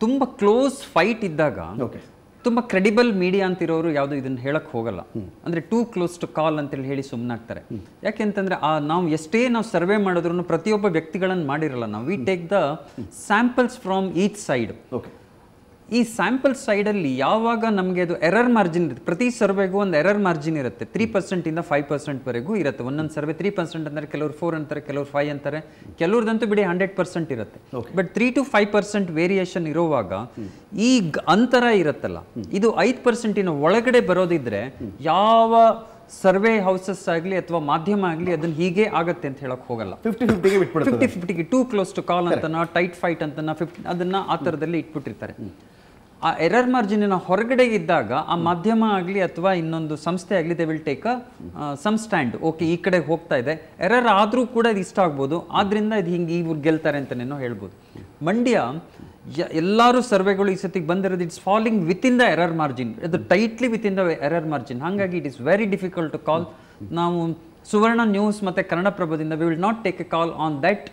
ತುಂಬ close fight ಇದ್ದಾಗ okay ತುಂಬ ಕ್ರೆಡಿಬಲ್ ಮೀಡಿಯಾ ಅಂತಿರೋರು ಯಾವುದು ಇದನ್ನ ಹೇಳಕ್ ಹೋಗಲ್ಲ ಅಂದ್ರೆ ಟೂ ಕ್ಲೋಸ್ ಟು ಕಾಲ್ ಅಂತೇಳಿ ಹೇಳಿ ಸುಮ್ಮನಾಗ್ತಾರೆ ಯಾಕೆಂತಂದ್ರೆ ಆ ನಾವು ಎಷ್ಟೇ ನಾವು ಸರ್ವೆ ಮಾಡಿದ್ರು ಪ್ರತಿಯೊಬ್ಬ ವ್ಯಕ್ತಿಗಳನ್ನು ಮಾಡಿರಲ್ಲ ನಾವು we take the samples from each side okay ಈ ಸ್ಯಾಂಪಲ್ ಸೈಡಲ್ಲಿ ಯಾವಾಗ ನಮಗೆ ಅದು ಎರರ್ ಮಾರ್ಜಿನ್ ಇರುತ್ತೆ ಪ್ರತಿ ಸರ್ವೆಗೂ ಒಂದು ಎರರ್ ಮಾರ್ಜಿನ್ ಇರುತ್ತೆ ತ್ರೀ ಪರ್ಸೆಂಟಿಂದ ಫೈವ್ ಪರ್ಸೆಂಟ್ವರೆಗೂ ಇರುತ್ತೆ ಒಂದೊಂದು ಸರ್ವೆ ತ್ರೀ ಪರ್ಸೆಂಟ್ ಅಂತಾರೆ ಕೆಲವರು ಫೋರ್ ಅಂತಾರೆ ಕೆಲವರು ಫೈವ್ ಅಂತಾರೆ ಕೆಲವ್ರದಂತೂ ಬಿಡಿ ಹಂಡ್ರೆಡ್ ಪರ್ಸೆಂಟ್ ಇರುತ್ತೆ but three to five percent variation ಇರುವಾಗ ಈ ಗ- ಅಂತರ ಇರುತ್ತಲ್ಲ ಇದು ಐದು ಪರ್ಸೆಂಟಿನ ಒಳಗಡೆ ಬರೋದಿದ್ರೆ ಯಾವ ಸರ್ವೆ ಹೌಸಸ್ ಆಗಲಿ ಅಥವಾ ಮಾಧ್ಯಮ ಆಗಲಿ ಅದನ್ನ ಹೀಗೆ ಆಗತ್ತೆ ಅಂತ ಹೇಳಕ್ ಹೋಗಲ್ಲ ಫಿಫ್ಟಿ ಫಿಫ್ಟಿಗೆ ಬಿಟ್ಬಿಡುತ್ತೆ ಫಿಫ್ಟಿ ಫಿಫ್ಟಿಗೆ ಟೂ ಕ್ಲೋಸ್ ಟು ಕಾಲ್ ಅಂತನ ಟೈಟ್ ಫೈಟ್ ಅಂತನ ಫಿಫ್ಟಿ ಅದನ್ನ ಆ ಥರದಲ್ಲಿ ಇಟ್ಬಿಟ್ಟಿರ್ತಾರೆ ಆ ಎರರ್ ಮಾರ್ಜಿನಿನ ಹೊರಗಡೆ ಇದ್ದಾಗ ಆ ಮಾಧ್ಯಮ ಆಗಲಿ ಅಥವಾ ಇನ್ನೊಂದು ಸಂಸ್ಥೆ ಆಗಲಿ they will take some stand okay ಈ ಕಡೆ ಹೋಗ್ತಾ ಇದೆ ಎರರ್ ಆದರೂ ಕೂಡ ಇದು ಇಷ್ಟ ಆಗ್ಬೋದು ಆದ್ರಿಂದ ಇದು ಹಿಂಗೆ ಇವ್ರು ಗೆಲ್ತಾರೆ ಅಂತನೇನೋ ಹೇಳ್ಬೋದು ಮಂಡ್ಯ ಯ- ಎಲ್ಲಾರು ಸರ್ವೆಗಳು ಈ ಸತಿಗೆ ಬಂದಿರೋದು it's falling within the error margin ಅದು tightly within the error margin ಹಾಗಾಗಿ it is very difficult to call ನಾವು ಸುವರ್ಣ ನ್ಯೂಸ್ ಮತ್ತೆ ಕನ್ನಡಪ್ರಭದಿಂದ we will not take a call on that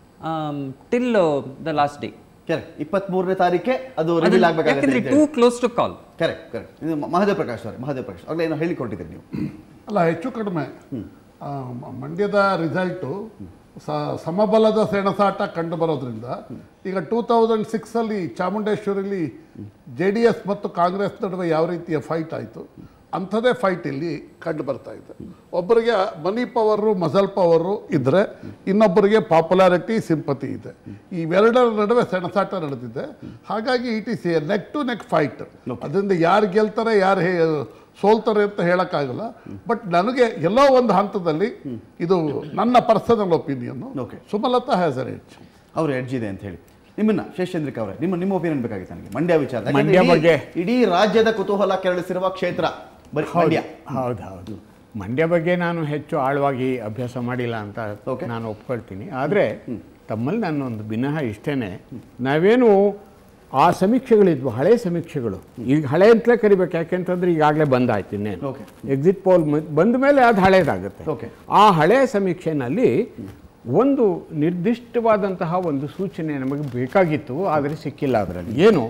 till the last day correct ಇಪ್ಪತ್ತ್ ಮೂರನೇ ತಾರೀಕೆ ಅದು reveal ಯಾಕಂದ್ರೆ ಆಗಬೇಕಾಗುತ್ತೆ too close to call correct correct ಇದು ಮ- ಮಹದೇವ್ ಪ್ರಕಾಶ್ ಅವರೇ ಮಹದೇವ್ ಪ್ರಕಾಶ್ ಆಗಲೇ ಏನೋ ಹೇಳಿಕೊಟ್ಟಿದ್ದೀರಿ ನೀವು ಅಲ್ಲ ಹೆಚ್ಚು ಕಡಿಮೆ ಆ, ಮ- ಮಂಡ್ಯದ ರಿಸಲ್ಟು ಸಮಬಲದ ಸೆಣಸಾಟ ಕಂಡು ಬರೋದ್ರಿಂದ ಈಗ ಟೂ ತೌಸಂಡ್ ಸಿಕ್ಸಲ್ಲಿ ಚಾಮುಂಡೇಶ್ವರಿಲಿ ಜೆ ಡಿ ಎಸ್ ಮತ್ತು ಕಾಂಗ್ರೆಸ್ ನಡುವೆ ಯಾವ ರೀತಿಯ ಫೈಟ್ ಆಯಿತು ಅಂಥದೇ ಫೈಟ್ ಇಲ್ಲಿ ಕಂಡು ಬರ್ತಾ ಇದೆ ಒಬ್ಬರಿಗೆ ಮನಿ ಪವರು ಮಸಲ್ ಪವರು ಇದ್ದರೆ ಇನ್ನೊಬ್ಬರಿಗೆ ಪಾಪ್ಯುಲಾರಿಟಿ ಸಿಂಪತಿ ಇದೆ ಇವೆರಡರ ನಡುವೆ ಸೆಣಸಾಟ ನಡೆದಿದೆ ಹಾಗಾಗಿ it is a neck to neck fight ಅದರಿಂದ ಯಾರು ಗೆಲ್ತಾರೆ ಯಾರು ಹೇ ಸೋಲ್ತಾರೆ ಅಂತ ಹೇಳೋಕ್ಕಾಗಲ್ಲ ಬಟ್ ನನಗೆ ಎಲ್ಲೋ ಒಂದು ಹಂತದಲ್ಲಿ ಇದು ನನ್ನ personal opinion Okay. Sumalatha has a edge ಅವ್ರ ಎಡ್ಜ್ ಇದೆ ಅಂತ ಹೇಳಿ ನಿಮ್ಮನ್ನ ಶೇಷಚಂದ್ರಿಕ ಅವರೇ ನಿಮ್ಮ ನಿಮ್ಮ ಒಪಿನಿಯನ್ ಬೇಕಾಗಿತ್ತು ನನಗೆ ಮಂಡ್ಯ ವಿಚಾರ ಯಾಕಂದ್ರೆ ಮಂಡ್ಯ ಇಡೀ- ಬಗ್ಗೆ. ಇಡೀ ರಾಜ್ಯದ ಕುತೂಹಲ ಕೆರಳಿಸಿರುವ ಕ್ಷೇತ್ರ ಬರೀ ಮಂಡ್ಯ ಹೌದು ಹೌದು ಮಂಡ್ಯ ಬಗ್ಗೆ ನಾನು ಹೆಚ್ಚು ಆಳವಾಗಿ ಅಭ್ಯಾಸ ಮಾಡಿಲ್ಲ ಅಂತ Okay. ನಾನು ಒಪ್ಕೊಳ್ತೀನಿ ಆದರೆ ತಮ್ಮಲ್ಲಿ ನನ್ನೊಂದು ಭಿನ್ನಹ ಇಷ್ಟೇನೆ ನಾವೇನು ಆ ಸಮೀಕ್ಷೆಗಳಿದ್ವು ಹಳೆ ಸಮೀಕ್ಷೆಗಳು ಈಗ ಹಳೆ ಅಂತಲೇ ಕರಿಬೇಕು ಯಾಕೆಂತಂದ್ರೆ ಈಗಾಗಲೇ ಬಂದಾಯ್ತು ಇನ್ನೇನು Okay. ಎಕ್ಸಿಟ್ ಪೋಲ್ ಬಂದ ಮೇಲೆ ಅದು ಹಳೇದಾಗುತ್ತೆ Okay. ಆ ಹಳೆ ಸಮೀಕ್ಷೆನಲ್ಲಿ ಒಂದು ನಿರ್ದಿಷ್ಟವಾದಂತಹ ಒಂದು ಸೂಚನೆ ನಮಗೆ ಬೇಕಾಗಿತ್ತು ಆದರೆ ಸಿಕ್ಕಿಲ್ಲ ಅದರಲ್ಲಿ ಏನು